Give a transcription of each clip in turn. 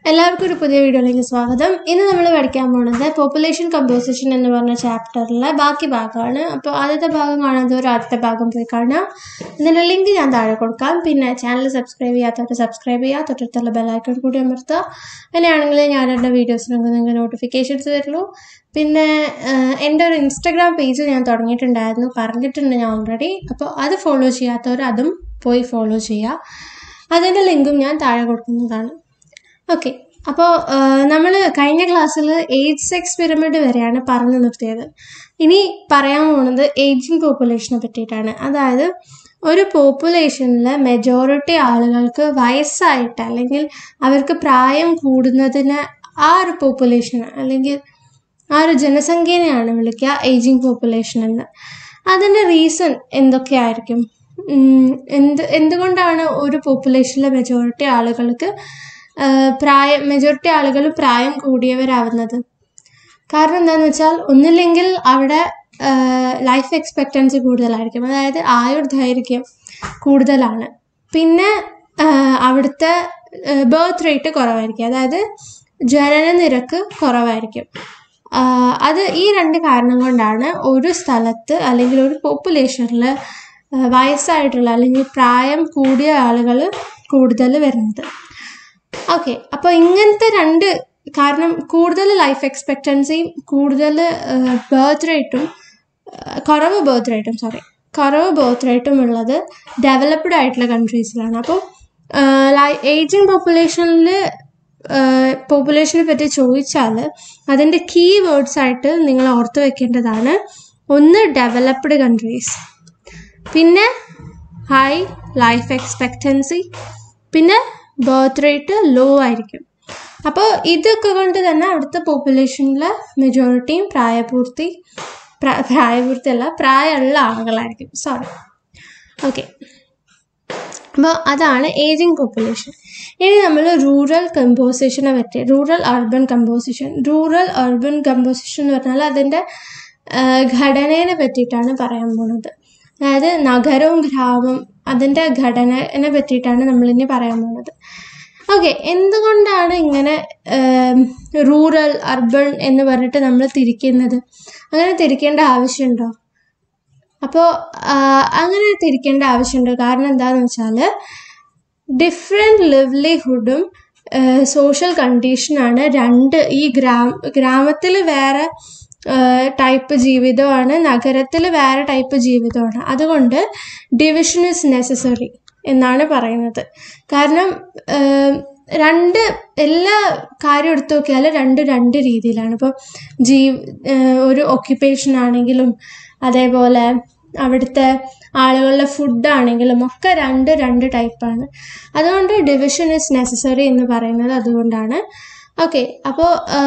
എല്ലാവർക്കും ഒരു പുതിയ വീഡിയോയിലേക്ക് സ്വാഗതം ഇന്ന് നമ്മൾ പഠിക്കാൻ പോകുന്നത് പോപ്പുലേഷൻ കമ്പോസിഷൻ എന്ന് പറഞ്ഞ ചാപ്റ്ററിലെ ബാക്കി ഭാഗമാണ് അപ്പോൾ ആദ്യത്തെ ഭാഗം കാണാത്തവർ ആദ്യത്തെ ഭാഗം പോയി കാണാം ഇതിൻ്റെ ലിങ്ക് ഞാൻ താഴെ കൊടുക്കാം പിന്നെ ചാനൽ സബ്സ്ക്രൈബ് ചെയ്യാത്തവർ സബ്സ്ക്രൈബ് ചെയ്യുക തൊട്ടടുത്തുള്ള ബെല്ലൈക്കൺ കൂടി അമർത്തുക അങ്ങനെയാണെങ്കിൽ ഞാൻ എൻ്റെ വീഡിയോസിനൊക്കെ നിങ്ങൾക്ക് നോട്ടിഫിക്കേഷൻസ് വരുള്ളൂ പിന്നെ ആഹ്, എൻ്റെ ഒരു ഇൻസ്റ്റഗ്രാം പേജ് ഞാൻ തുടങ്ങിയിട്ടുണ്ടായിരുന്നു പറഞ്ഞിട്ടുണ്ട് ഞാൻ ഓൾറെഡി അപ്പോൾ അത് ഫോളോ ചെയ്യാത്തവർ അതും പോയി ഫോളോ ചെയ്യുക അതിൻ്റെ ലിങ്കും ഞാൻ താഴെ കൊടുക്കുന്നതാണ് ഓക്കെ അപ്പോൾ നമ്മൾ കഴിഞ്ഞ ക്ലാസ്സിൽ ഏജ് സെക്സ് പിരമിഡ് വരെയാണ് പറഞ്ഞു നിർത്തിയത് ഇനി പറയാൻ പോകുന്നത് ഏജിങ് പോപ്പുലേഷനെ പറ്റിയിട്ടാണ് അതായത് ഒരു പോപ്പുലേഷനിലെ മെജോറിറ്റി ആളുകൾക്ക് വയസ്സായിട്ട് അല്ലെങ്കിൽ അവർക്ക് പ്രായം കൂടുന്നതിന് ആ ഒരു പോപ്പുലേഷൻ അല്ലെങ്കിൽ ആ ഒരു ജനസംഖ്യനെയാണ് വിളിക്കുക ഏജിങ് പോപ്പുലേഷൻ എന്ന് അതിൻ്റെ റീസൺ എന്തൊക്കെയായിരിക്കും ഉം, എന്ത് എന്തുകൊണ്ടാണ് ഒരു പോപ്പുലേഷനിലെ മെജോറിറ്റി ആളുകൾക്ക് ആ, പ്രായം മെജോറിറ്റി ആളുകൾ പ്രായം കൂടിയവരാവുന്നത് കാരണം എന്താണെന്ന് വെച്ചാൽ ഒന്നില്ലെങ്കിൽ അവിടെ ലൈഫ് എക്സ്പെക്റ്റൻസി കൂടുതലായിരിക്കും അതായത് ആയുർദൈർഘ്യം കൂടുതലാണ് പിന്നെ ആ, അവിടുത്തെ ബർത്ത് റേറ്റ് കുറവായിരിക്കും അതായത് ജനന നിരക്ക് കുറവായിരിക്കും ആ, അത് ഈ രണ്ട് കാരണം കൊണ്ടാണ് ഒരു സ്ഥലത്ത് അല്ലെങ്കിൽ ഒരു പോപ്പുലേഷനിൽ വയസ്സായിട്ടുള്ള അല്ലെങ്കിൽ പ്രായം കൂടിയ ആളുകൾ കൂടുതൽ വരുന്നത് ഓക്കെ അപ്പോൾ ഇങ്ങനത്തെ രണ്ട് കാരണം കൂടുതൽ ലൈഫ് എക്സ്പെക്റ്റൻസിയും കൂടുതൽ ബർത്ത് റേറ്റും കുറവ് ബർത്ത് റേറ്റും സോറി കുറവ് ബർത്ത് റേറ്റും ഉള്ളത് ഡെവലപ്ഡ് ആയിട്ടുള്ള കൺട്രീസിലാണ് അപ്പോൾ ഏജിങ് പോപ്പുലേഷനിൽ പോപ്പുലേഷനെ പറ്റി ചോദിച്ചാൽ അതിൻ്റെ കീ വേർഡ്സ് ആയിട്ട് നിങ്ങൾ ഓർത്ത് വെക്കേണ്ടതാണ് ഒന്ന് ഡെവലപ്ഡ് കൺട്രീസ് പിന്നെ ഹൈ ലൈഫ് എക്സ്പെക്റ്റൻസി പിന്നെ ബർത്ത് റേറ്റ് ലോ ആയിരിക്കും അപ്പോൾ ഇതൊക്കെ കൊണ്ട് തന്നെ അവിടുത്തെ പോപ്പുലേഷനിലെ മെജോറിറ്റിയും പ്രായപൂർത്തി പ്രാ- പ്രായപൂർത്തി അല്ല പ്രായമുള്ള ആളുകളായിരിക്കും സോറി ഓക്കെ അപ്പോൾ അതാണ് ഏജിങ് പോപ്പുലേഷൻ ഇനി നമ്മൾ റൂറൽ കമ്പോസിഷനെ പറ്റി rural urban composition rural urban composition എന്ന് പറഞ്ഞാൽ അതിൻ്റെ ഘടനയെ പറ്റിയിട്ടാണ് പറയാൻ പോകുന്നത് അതായത് നഗരവും ഗ്രാമം അതിൻ്റെ ഘടനയെ പറ്റിയിട്ടാണ് നമ്മളിനി പറയാൻ പോകുന്നത് ഓക്കെ എന്തുകൊണ്ടാണ് ഇങ്ങനെ റൂറൽ അർബൻ എന്ന് പറഞ്ഞിട്ട് നമ്മൾ തിരിക്കുന്നത് അങ്ങനെ തിരിക്കേണ്ട ആവശ്യമുണ്ടോ അപ്പോൾ അങ്ങനെ തിരിക്കേണ്ട ആവശ്യമുണ്ട് കാരണം എന്താണെന്ന് വെച്ചാൽ ഡിഫറെൻറ്റ് ലിവ്ലിഹുഡും സോഷ്യൽ കണ്ടീഷനാണ് രണ്ട് ഈ ഗ്രാമ ഗ്രാമത്തിൽ വേറെ ടൈപ്പ് ജീവിതമാണ് നഗരത്തിൽ വേറെ ടൈപ്പ് ജീവിതമാണ് അതുകൊണ്ട് ഡിവിഷൻ ഇസ് നെസസറി എന്നാണ് പറയുന്നത് കാരണം ഏഹ്, രണ്ട് എല്ലാ കാര്യം എടുത്തു നോക്കിയാൽ രണ്ട് രണ്ട് രീതിയിലാണ് ഇപ്പോൾ ജീവ് ഏഹ്, ഒരു ഒക്യുപ്പേഷൻ ആണെങ്കിലും അതേപോലെ അവിടുത്തെ ആളുകളുടെ ഫുഡാണെങ്കിലും ഒക്കെ രണ്ട് രണ്ട് ടൈപ്പാണ് അതുകൊണ്ട് ഡിവിഷൻ ഇസ് നെസസറി എന്ന് പറയുന്നത് അതുകൊണ്ടാണ് ഓക്കെ അപ്പോൾ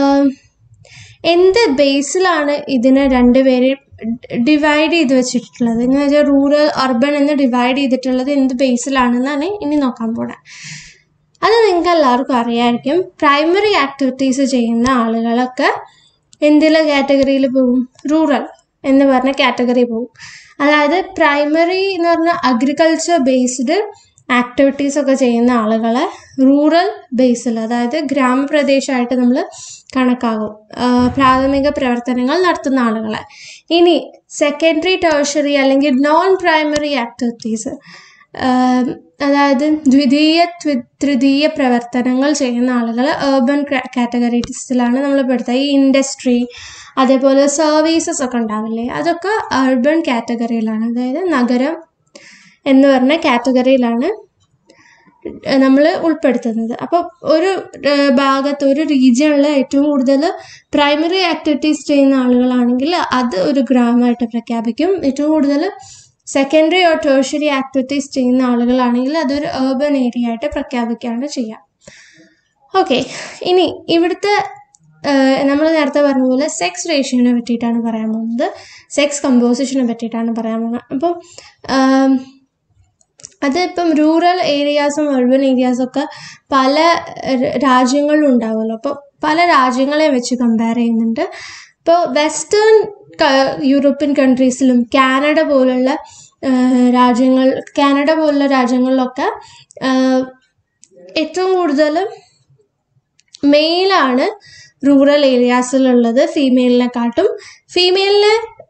എന്ത് ബേസിലാണ് ഇതിനെ രണ്ടുപേരെയും ഡിവൈഡ് ചെയ്ത് വെച്ചിട്ടുള്ളത് എന്ന് വെച്ചാൽ റൂറൽ അർബൻ എന്ന് ഡിവൈഡ് ചെയ്തിട്ടുള്ളത് എന്ത് ബേസിലാണെന്നാണ് ഇനി നോക്കാൻ പോണേ അത് നിങ്ങൾക്ക് എല്ലാവർക്കും അറിയാമായിരിക്കും പ്രൈമറി ആക്ടിവിറ്റീസ് ചെയ്യുന്ന ആളുകളൊക്കെ എന്തിലെ കാറ്റഗറിയിൽ പോകും റൂറൽ എന്ന് പറഞ്ഞ കാറ്റഗറി പോകും അതായത് പ്രൈമറി എന്ന് പറഞ്ഞാൽ അഗ്രികൾച്ചർ ബേസ്ഡ് ആക്ടിവിറ്റീസ് ഒക്കെ ചെയ്യുന്ന ആളുകളെ റൂറൽ ബേസിൽ അതായത് ഗ്രാമപ്രദേശമായിട്ട് നമ്മൾ കണക്കാകും ആ, പ്രാഥമിക പ്രവർത്തനങ്ങൾ നടത്തുന്ന ആളുകളെ ഇനി സെക്കൻഡറി ടേഴ്സറി അല്ലെങ്കിൽ നോൺ പ്രൈമറി ആക്ടിവിറ്റീസ് അതായത് ദ്വിതീയ ത്വി- തൃതീയ പ്രവർത്തനങ്ങൾ ചെയ്യുന്ന ആളുകൾ ഏർബൻ കാറ്റഗറീസിലാണ് നമ്മൾ പെടുത്തുക ഈ ഇൻഡസ്ട്രി അതേപോലെ സർവീസസ് ഒക്കെ ഉണ്ടാവില്ലേ അതൊക്കെ അർബൻ കാറ്റഗറിയിലാണ് അതായത് നഗരം എന്ന് പറഞ്ഞ കാറ്റഗറിയിലാണ് നമ്മൾ ഉൾപ്പെടുത്തുന്നത് അപ്പോൾ ഒരു ഏഹ്, ഭാഗത്ത് ഒരു റീജിയണിൽ ഏറ്റവും കൂടുതൽ പ്രൈമറി ആക്ടിവിറ്റീസ് ചെയ്യുന്ന ആളുകളാണെങ്കിൽ അത് ഒരു ഗ്രാമമായിട്ട് പ്രഖ്യാപിക്കും ഏറ്റവും കൂടുതൽ സെക്കൻഡറി ഓർ ടേഴ്സറി ആക്ടിവിറ്റീസ് ചെയ്യുന്ന ആളുകളാണെങ്കിൽ അതൊരു ഏർബൻ ഏരിയ ആയിട്ട് പ്രഖ്യാപിക്കുകയാണ് ചെയ്യുക ഓക്കെ ഇനി ഇവിടുത്തെ നമ്മൾ നേരത്തെ പറഞ്ഞ പോലെ സെക്സ് റേഷ്യോനെ പറ്റിയിട്ടാണ് പറയാൻ പോകുന്നത് സെക്സ് കമ്പോസിഷനെ പറ്റിയിട്ടാണ് പറയാൻ പോകുന്നത് അപ്പം ആം, അത് ഇപ്പം റൂറൽ ഏരിയാസും അർബൻ ഏരിയാസും ഒക്കെ പല ര- രാജ്യങ്ങളിലും ഉണ്ടാവുമല്ലോ അപ്പോൾ പല രാജ്യങ്ങളെ വെച്ച് കമ്പയർ ചെയ്യുന്നുണ്ട് ഇപ്പോൾ വെസ്റ്റേൺ യൂറോപ്യൻ കൺട്രീസിലും കാനഡ പോലുള്ള ആ, രാജ്യങ്ങൾ കാനഡ പോലുള്ള രാജ്യങ്ങളിലൊക്കെ ആ, ഏറ്റവും കൂടുതൽ മെയിലാണ് റൂറൽ ഏരിയാസിലുള്ളത് ഫീമെയിലിനെക്കാട്ടും ഫീമെയിലിന്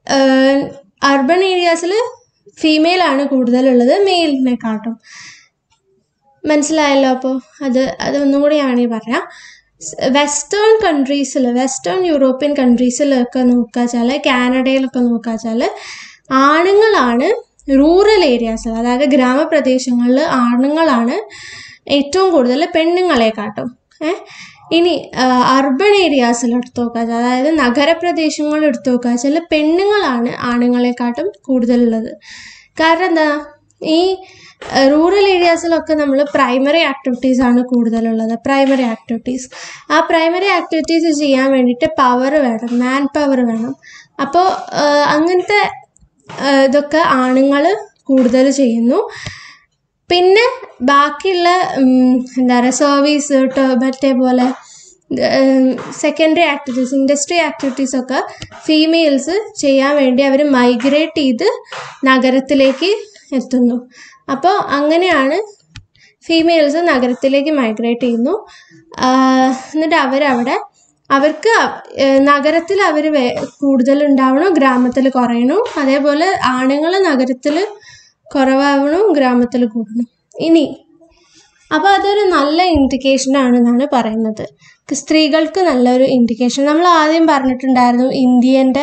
അർബൻ ഏരിയാസിൽ ഫീമെയിലാണ് കൂടുതലുള്ളത് മെയിലിനെക്കാട്ടും മനസ്സിലായല്ലോ അപ്പോൾ അത് അത് ഒന്നും കൂടി ഞാനീ പറയാം വെസ്റ്റേൺ കൺട്രീസിൽ വെസ്റ്റേൺ യൂറോപ്യൻ കൺട്രീസിലൊക്കെ നോക്കുക വെച്ചാൽ കാനഡയിലൊക്കെ നോക്കുക വെച്ചാൽ ആണുങ്ങളാണ് റൂറൽ ഏരിയാസിൽ അതായത് ഗ്രാമപ്രദേശങ്ങളിൽ ആണുങ്ങളാണ് ഏറ്റവും കൂടുതൽ പെണ്ണുങ്ങളെക്കാട്ടും ഏ ഇനി അർബൻ ഏരിയാസിൽ എടുത്തു നോക്കുക അതായത് നഗരപ്രദേശങ്ങൾ എടുത്തു നോക്കുക വെച്ചാൽ പെണ്ണുങ്ങളാണ് ആണുങ്ങളെക്കാട്ടും കൂടുതലുള്ളത് കാരണം എന്താ ഈ റൂറൽ ഏരിയാസിലൊക്കെ നമ്മൾ പ്രൈമറി ആക്ടിവിറ്റീസ് ആണ് കൂടുതലുള്ളത് പ്രൈമറി ആക്ടിവിറ്റീസ് ആ പ്രൈമറി ആക്ടിവിറ്റീസ് ചെയ്യാൻ വേണ്ടിയിട്ട് പവർ വേണം മാൻ പവർ വേണം അപ്പോൾ അങ്ങനത്തെ ആ, ഇതൊക്കെ ആണുങ്ങൾ കൂടുതൽ ചെയ്യുന്നു പിന്നെ ബാക്കിയുള്ള ഉം, എന്താ പറയുക സർവീസ് മറ്റേ പോലെ സെക്കൻഡറി ആക്ടിവിറ്റീസ് ഇൻഡസ്ട്രി ആക്ടിവിറ്റീസ് ഒക്കെ ഫീമെയിൽസ് ചെയ്യാൻ വേണ്ടി അവർ മൈഗ്രേറ്റ് ചെയ്ത് നഗരത്തിലേക്ക് എത്തുന്നു അപ്പോൾ അങ്ങനെയാണ് ഫീമെയിൽസ് നഗരത്തിലേക്ക് മൈഗ്രേറ്റ് ചെയ്യുന്നു ആഹ് എന്നിട്ട് അവരവിടെ അവർക്ക് നഗരത്തിൽ അവർ കൂടുതൽ ഉണ്ടാവണം ഗ്രാമത്തിൽ കുറയണം അതേപോലെ ആണുങ്ങൾ നഗരത്തിൽ കുറവാവണം ഗ്രാമത്തിൽ കൂടണം ഇനി അപ്പോൾ അതൊരു നല്ല ഇൻഡിക്കേഷൻ ആണെന്നാണ് പറയുന്നത് സ്ത്രീകൾക്ക് നല്ലൊരു ഇൻഡിക്കേഷൻ നമ്മൾ ആദ്യം പറഞ്ഞിട്ടുണ്ടായിരുന്നു ഇന്ത്യൻ്റെ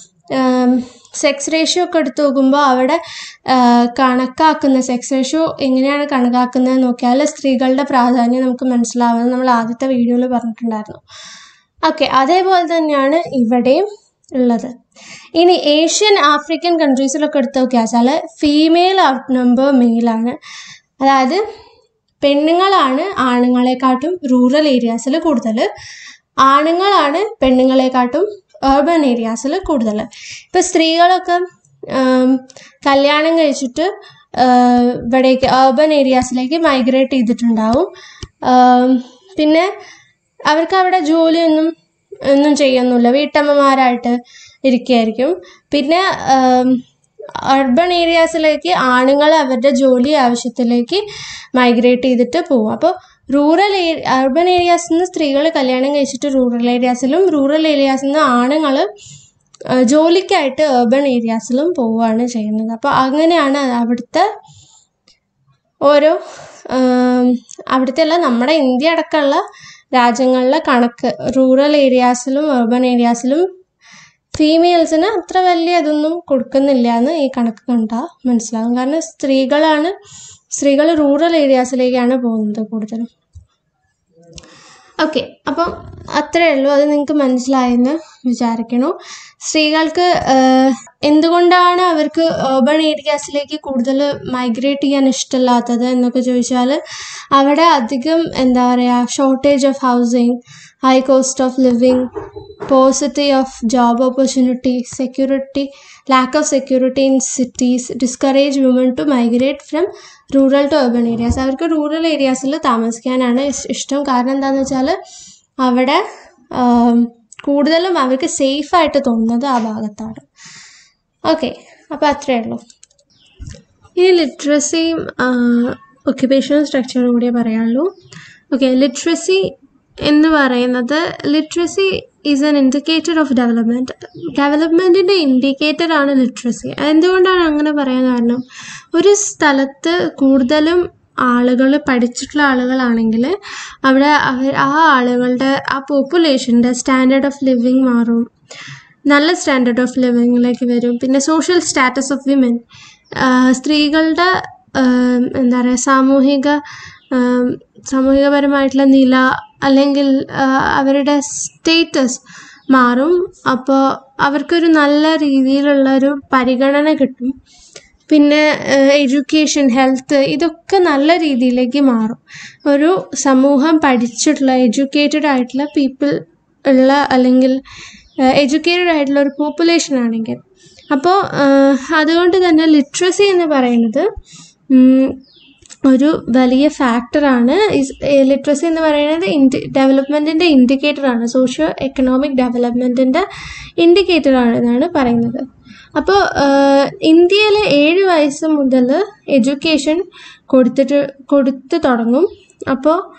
സെക്സ് റേഷ്യോ ഒക്കെ എടുത്ത് നോക്കുമ്പോൾ അവിടെ ആ, കണക്കാക്കുന്ന സെക്സ് റേഷ്യോ എങ്ങനെയാണ് കണക്കാക്കുന്നത് നോക്കിയാൽ സ്ത്രീകളുടെ പ്രാധാന്യം നമുക്ക് മനസ്സിലാവുന്നത് നമ്മൾ ആദ്യത്തെ വീഡിയോയിൽ പറഞ്ഞിട്ടുണ്ടായിരുന്നു ഓക്കെ അതേപോലെ തന്നെയാണ് ഇവിടെയും ഉള്ളത് ഇനി ഏഷ്യൻ ആഫ്രിക്കൻ കൺട്രീസിലൊക്കെ എടുത്ത് നോക്കിയാൽ വെച്ചാൽ ഫീമെയിൽ ഔട്ട് നമ്പർ മെയിലാണ് അതായത് പെണ്ണുങ്ങളാണ് ആണുങ്ങളെക്കാട്ടും റൂറൽ ഏരിയാസിൽ കൂടുതൽ ആണുങ്ങളാണ് പെണ്ണുങ്ങളെക്കാട്ടും ഏർബൻ ഏരിയാസിൽ കൂടുതൽ ഇപ്പോൾ സ്ത്രീകളൊക്കെ ആം, കല്യാണം കഴിച്ചിട്ട് ആ, ഇവിടേക്ക് ഏർബൻ ഏരിയാസിലേക്ക് മൈഗ്രേറ്റ് ചെയ്തിട്ടുണ്ടാവും ആം, പിന്നെ അവർക്ക് അവിടെ ജോലിയൊന്നും ഒന്നും ചെയ്യൊന്നുമില്ല വീട്ടമ്മമാരായിട്ട് ഇരിക്കുകയായിരിക്കും പിന്നെ അർബൺ ഏരിയാസിലേക്ക് ആണുങ്ങൾ അവരുടെ ജോലി ആവശ്യത്തിലേക്ക് മൈഗ്രേറ്റ് ചെയ്തിട്ട് പോകും അപ്പോൾ റൂറൽ അർബൻ ഏരിയാസിൽ നിന്ന് സ്ത്രീകൾ കല്യാണം കഴിച്ചിട്ട് റൂറൽ ഏരിയാസിലും റൂറൽ ഏരിയാസിൽ നിന്ന് ആണുങ്ങൾ ജോലിക്കായിട്ട് അർബൻ ഏരിയാസിലും പോവുകയാണ് ചെയ്യുന്നത് അപ്പോൾ അങ്ങനെയാണ് അവിടുത്തെ ഓരോ ആം, അവിടുത്തെ അല്ല നമ്മുടെ ഇന്ത്യ അടക്കമുള്ള രാജ്യങ്ങളിലെ കണക്ക് റൂറൽ ഏരിയാസിലും അർബൻ ഏരിയാസിലും ഫീമെയിൽസിന് അത്ര വലിയ ഇതൊന്നും കൊടുക്കുന്നില്ല എന്ന് ഈ കണക്ക് കണ്ടാൽ മനസ്സിലാകും കാരണം സ്ത്രീകളാണ് സ്ത്രീകൾ റൂറൽ ഏരിയാസിലേക്കാണ് പോകുന്നത് കൂടുതലും ഓക്കെ അപ്പം അത്രയേ ഉള്ളൂ അത് നിങ്ങൾക്ക് മനസ്സിലായെന്ന് വിചാരിക്കണു സ്ത്രീകൾക്ക് ആഹ്, എന്തുകൊണ്ടാണ് അവർക്ക് ഏർബൺ ഏരിയാസിലേക്ക് കൂടുതൽ മൈഗ്രേറ്റ് ചെയ്യാൻ ഇഷ്ടമില്ലാത്തത് എന്നൊക്കെ ചോദിച്ചാൽ അവിടെ അധികം എന്താ പറയുക shortage of housing high cost of living paucity of job opportunity security lack of security in cities discourage women to migrate from rural to urban areas അവർക്ക് റൂറൽ ഏരിയാസിൽ താമസിക്കാനാണ് ഇഷ്- ഇഷ്ടം കാരണം എന്താണെന്ന് വെച്ചാൽ അവിടെ ആം, കൂടുതലും അവർക്ക് സേഫായിട്ട് തോന്നുന്നത് ആ ഭാഗത്താണ് ഓക്കെ അപ്പോൾ അത്രയേ ഉള്ളൂ ഇനി ലിറ്ററസിയും ഒക്യുപേഷണൽ സ്ട്രക്ചറും കൂടിയേ പറയാനുള്ളൂ ഓക്കെ ലിറ്ററസി എന്ന് പറയുന്നത് literacy is an indicator of development ഡെവലപ്മെൻറ്റിൻ്റെ ഇൻഡിക്കേറ്റർ ആണ് ലിറ്ററസി എന്തുകൊണ്ടാണ് അങ്ങനെ പറയാൻ കാരണം ഒരു സ്ഥലത്ത് കൂടുതലും ആളുകൾ പഠിച്ചിട്ടുള്ള ആളുകളാണെങ്കിൽ അവിടെ അവർ ആ ആളുകളുടെ ആ പോപ്പുലേഷൻ്റെ സ്റ്റാൻഡേർഡ് ഓഫ് ലിവിങ് മാറും നല്ല സ്റ്റാൻഡേർഡ് ഓഫ് ലിവിങ്ങിലേക്ക് വരും പിന്നെ സോഷ്യൽ സ്റ്റാറ്റസ് ഓഫ് വിമൻ സ്ത്രീകളുടെ ആം, എന്താ പറയുക സാമൂഹിക ആം, സാമൂഹികപരമായിട്ടുള്ള നില അല്ലെങ്കിൽ ആ, അവരുടെ സ്റ്റേറ്റസ് മാറും അപ്പോൾ അവർക്കൊരു നല്ല രീതിയിലുള്ള ഒരു പരിഗണന കിട്ടും പിന്നെ എഡ്യൂക്കേഷൻ ഹെൽത്ത് ഇതൊക്കെ നല്ല രീതിയിലേക്ക് മാറും ഒരു സമൂഹം പഠിച്ചിട്ടുള്ള എഡ്യൂക്കേറ്റഡ് ആയിട്ടുള്ള പീപ്പിൾ ഉള്ള അല്ലെങ്കിൽ എഡ്യൂക്കേറ്റഡ് ആയിട്ടുള്ള ഒരു പോപ്പുലേഷൻ ആണെങ്കിൽ അപ്പോൾ അതുകൊണ്ട് തന്നെ ലിറ്ററസി എന്ന് പറയുന്നത് ഉം, ഒരു വലിയ ഫാക്ടറാണ് ലിറ്ററസി എന്ന് പറയുന്നത് ഇൻഡി ഡെവലപ്മെൻറ്റിൻ്റെ ഇൻഡിക്കേറ്ററാണ് സോഷ്യോ എക്കണോമിക് ഡെവലപ്മെൻറ്റിൻ്റെ ഇൻഡിക്കേറ്ററാണ് എന്നാണ് പറയുന്നത് അപ്പോൾ ഇന്ത്യയിൽ ഏഴ് വയസ്സ് മുതൽ എഡ്യൂക്കേഷൻ കൊടുത്തിട്ട് കൊടുത്തു തുടങ്ങും അപ്പോൾ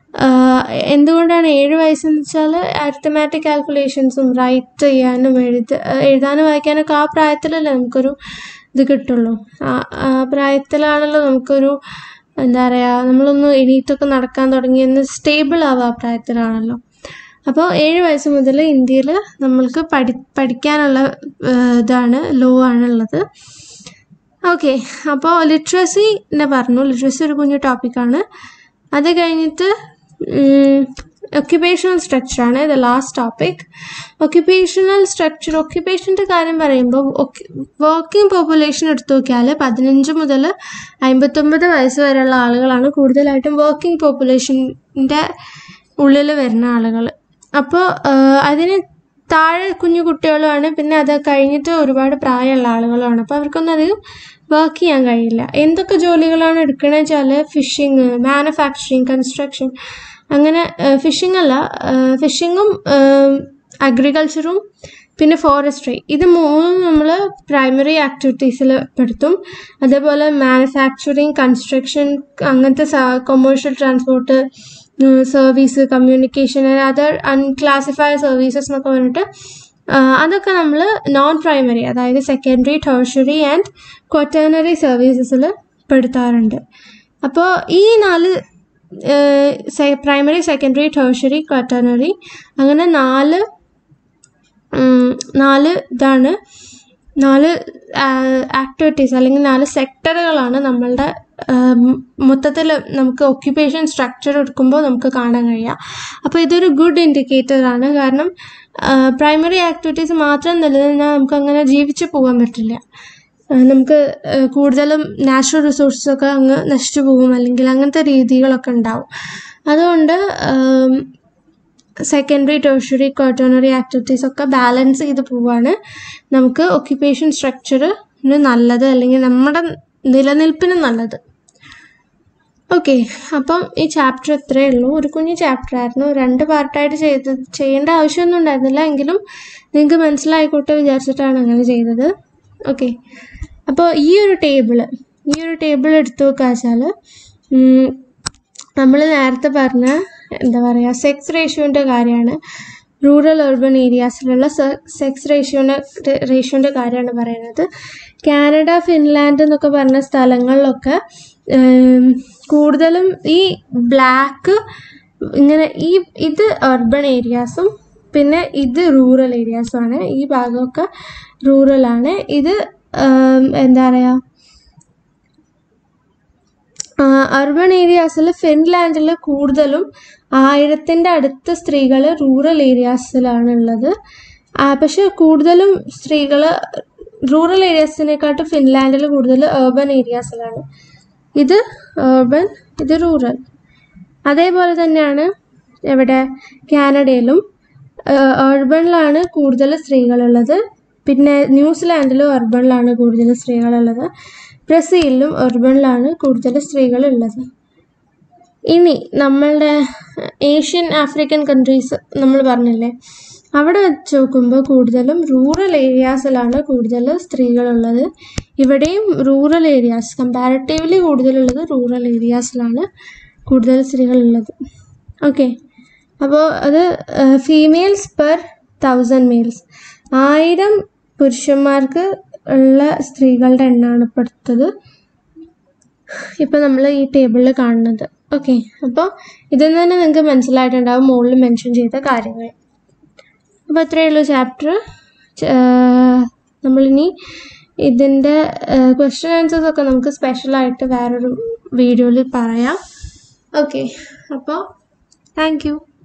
എന്തുകൊണ്ടാണ് ഏഴ് വയസ്സെന്ന് വെച്ചാൽ അരിത്തമാറ്റിക് കാൽക്കുലേഷൻസും റൈറ്റ് ചെയ്യാനും എഴുത എഴുതാനും വായിക്കാനൊക്കെ ആ പ്രായത്തിലല്ലേ നമുക്കൊരു ഇത് കിട്ടുള്ളൂ ആ ആ പ്രായത്തിലാണല്ലോ നമുക്കൊരു എന്താ പറയുക നമ്മളൊന്ന് എണീറ്റൊക്കെ നടക്കാൻ തുടങ്ങി എന്ന് സ്റ്റേബിൾ ആവുക ആ പ്രായത്തിലാണല്ലോ അപ്പോൾ ഏഴ് വയസ്സ് മുതൽ ഇന്ത്യയിൽ നമ്മൾക്ക് പഠി പഠിക്കാനുള്ള ഏഹ്, ഇതാണ് ലോ ആണുള്ളത് ഓക്കെ അപ്പോൾ ലിറ്ററസി എന്നെ പറഞ്ഞു ലിറ്ററസി ഒരു കുഞ്ഞു ടോപ്പിക്കാണ് അത് കഴിഞ്ഞിട്ട് ഒക്യുപ്പേഷണൽ സ്ട്രക്ചറാണ് the last topic occupational structure ഒക്യുപ്പേഷൻ്റെ കാര്യം പറയുമ്പോൾ വർക്കിംഗ് പോപ്പുലേഷൻ എടുത്തു നോക്കിയാൽ പതിനഞ്ച് മുതൽ അമ്പത്തൊമ്പത് വയസ്സ് വരെയുള്ള ആളുകളാണ് കൂടുതലായിട്ടും വർക്കിംഗ് പോപ്പുലേഷൻ്റെ ഉള്ളിൽ വരുന്ന ആളുകൾ അപ്പോൾ അതിന് താഴെ കുഞ്ഞു കുട്ടികളുമാണ് പിന്നെ അത് കഴിഞ്ഞിട്ട് ഒരുപാട് പ്രായമുള്ള ആളുകളുമാണ് അപ്പോൾ അവർക്കൊന്നും അധികം വർക്ക് ചെയ്യാൻ കഴിയില്ല എന്തൊക്കെ ജോലികളാണ് എടുക്കണമെന്ന് വെച്ചാൽ ഫിഷിങ് മാനുഫാക്ചറിങ് കൺസ്ട്രക്ഷൻ അങ്ങനെ ഫിഷിംഗ് അല്ല ഫിഷിങ്ങും അഗ്രികൾച്ചറും പിന്നെ ഫോറസ്ട്രി ഇത് മൂന്നും നമ്മൾ പ്രൈമറി ആക്ടിവിറ്റീസിൽ പെടുത്തും അതേപോലെ മാനുഫാക്ചറിങ് കൺസ്ട്രക്ഷൻ അങ്ങനത്തെ commercial transport service communication other unclassified services എന്നൊക്കെ പറഞ്ഞിട്ട് ആ, അതൊക്കെ നമ്മൾ നോൺ പ്രൈമറി അതായത് സെക്കൻഡറി ടേഴ്സറി ആൻഡ് ക്വറ്റേണറി സർവീസസിൽ പെടുത്താറുണ്ട് അപ്പോൾ ഈ നാല് പ്രൈമറി സെക്കൻഡറി ടേഴ്സറി ക്വറ്റേണറി അങ്ങനെ നാല് ഉം, നാല് ഇതാണ് നാല് ആക്ടിവിറ്റീസ് അല്ലെങ്കിൽ നാല് സെക്ടറുകളാണ് നമ്മളുടെ മൊത്തത്തിൽ നമുക്ക് ഒക്യുപ്പേഷൻ സ്ട്രക്ചർ എടുക്കുമ്പോൾ നമുക്ക് കാണാൻ കഴിയുക അപ്പോൾ ഇതൊരു ഗുഡ് ഇൻഡിക്കേറ്റർ ആണ് കാരണം പ്രൈമറി ആക്ടിവിറ്റീസ് മാത്രം നിലനിന്നാൽ നമുക്ക് അങ്ങനെ ജീവിച്ചു പോകാൻ പറ്റില്ല ആ, നമുക്ക് ആ, കൂടുതലും നാച്ചുറൽ റിസോഴ്സസ് ഒക്കെ അങ്ങ് നശിച്ചു പോകും അല്ലെങ്കിൽ അങ്ങനത്തെ രീതികളൊക്കെ ഉണ്ടാവും അതുകൊണ്ട് ആം, സെക്കൻഡറി ടേഴ്സറി ക്വാർട്ടേണറി ആക്ടിവിറ്റീസ് ഒക്കെ ബാലൻസ് ചെയ്ത് പോവാണ് നമുക്ക് ഒക്യുപ്പേഷൻ സ്ട്രക്ചറിന് നല്ലത് അല്ലെങ്കിൽ നമ്മുടെ നിലനിൽപ്പിന് നല്ലത് ഓക്കെ അപ്പം ഈ ചാപ്റ്റർ ഇത്രയേ ഉള്ളൂ ഒരു കുഞ്ഞു ചാപ്റ്റർ ആയിരുന്നു രണ്ട് പാർട്ടായിട്ട് ചെയ്ത് ചെയ്യേണ്ട ആവശ്യമൊന്നും ഉണ്ടായിരുന്നില്ല എങ്കിലും നിങ്ങൾക്ക് മനസ്സിലായിക്കോട്ടെ വിചാരിച്ചിട്ടാണ് അങ്ങനെ ചെയ്തത് ഓക്കെ അപ്പോൾ ഈ ഒരു ടേബിള് ഈ ഒരു ടേബിൾ എടുത്തു വെക്കുക വെച്ചാൽ നമ്മൾ നേരത്തെ പറഞ്ഞ എന്താ പറയുക സെക്സ് റേഷ്യോൻ്റെ കാര്യമാണ് റൂറൽ അർബൻ ഏരിയാസിലുള്ള സെക്സ് റേഷ്യോൻ്റെ റേഷ്യോൻ്റെ കാര്യമാണ് പറയുന്നത് കാനഡ ഫിൻലാൻഡ് എന്നൊക്കെ പറഞ്ഞ സ്ഥലങ്ങളിലൊക്കെ ഉം, കൂടുതലും ഈ ബ്ലാക്ക് ഇങ്ങനെ ഈ ഇത് അർബൻ ഏരിയാസും പിന്നെ ഇത് റൂറൽ ഏരിയാസുമാണ് ഈ ഭാഗമൊക്കെ റൂറലാണ് ഇത് ഉം, എന്താ പറയുക അർബൻ ഏരിയാസിൽ ഫിൻലാൻഡിൽ കൂടുതലും ആയിരത്തിൻ്റെ അടുത്ത് സ്ത്രീകൾ റൂറൽ ഏരിയാസിലാണ് ഉള്ളത് ആ, പക്ഷെ കൂടുതലും സ്ത്രീകൾ റൂറൽ ഏരിയാസിനെക്കാട്ടും ഫിൻലാൻഡിൽ കൂടുതൽ ഏർബൻ ഏരിയാസിലാണ് ഇത് ഏർബൻ ഇത് റൂറൽ അതേപോലെ തന്നെയാണ് എവിടെ കാനഡയിലും അർബണിലാണ് കൂടുതൽ സ്ത്രീകളുള്ളത് പിന്നെ ന്യൂസിലാൻഡിലും അർബണിലാണ് കൂടുതൽ സ്ത്രീകളുള്ളത് ബ്രസീലിലും അർബണിലാണ് കൂടുതൽ സ്ത്രീകളുള്ളത് ഇനി നമ്മളുടെ ഏഷ്യൻ ആഫ്രിക്കൻ കൺട്രീസ് നമ്മൾ പറഞ്ഞില്ലേ അവിടെ വെച്ച് നോക്കുമ്പോൾ കൂടുതലും റൂറൽ ഏരിയാസിലാണ് കൂടുതൽ സ്ത്രീകളുള്ളത് ഇവിടെയും റൂറൽ ഏരിയാസ് കമ്പാരിറ്റീവ്ലി കൂടുതലുള്ളത് റൂറൽ ഏരിയാസിലാണ് കൂടുതൽ സ്ത്രീകളുള്ളത് ഓക്കെ അപ്പോൾ അത് ഫീമെയിൽസ് പെർ തൗസൻഡ് മെയിൽസ് ആയിരം പുരുഷന്മാർക്ക് ഉള്ള സ്ത്രീകളുടെ എണ്ണമാണ് ഇപ്പോൾ എടുത്തത് ഇപ്പം നമ്മൾ ഈ ടേബിളിൽ കാണുന്നത് ഓക്കെ അപ്പോൾ ഇതിൽ നിന്ന് തന്നെ നിങ്ങൾക്ക് മനസ്സിലായിട്ടുണ്ടാവും മുകളിൽ മെൻഷൻ ചെയ്ത കാര്യങ്ങൾ അപ്പോൾ അത്രയേ ഉള്ളൂ ചാപ്റ്റർ നമ്മളിനി ഇതിൻ്റെ ക്വസ്റ്റ്യൻ ആൻസേഴ്സ് ഒക്കെ നമുക്ക് സ്പെഷ്യലായിട്ട് വേറൊരു വീഡിയോയിൽ പറയാം ഓക്കെ അപ്പോൾ താങ്ക് യു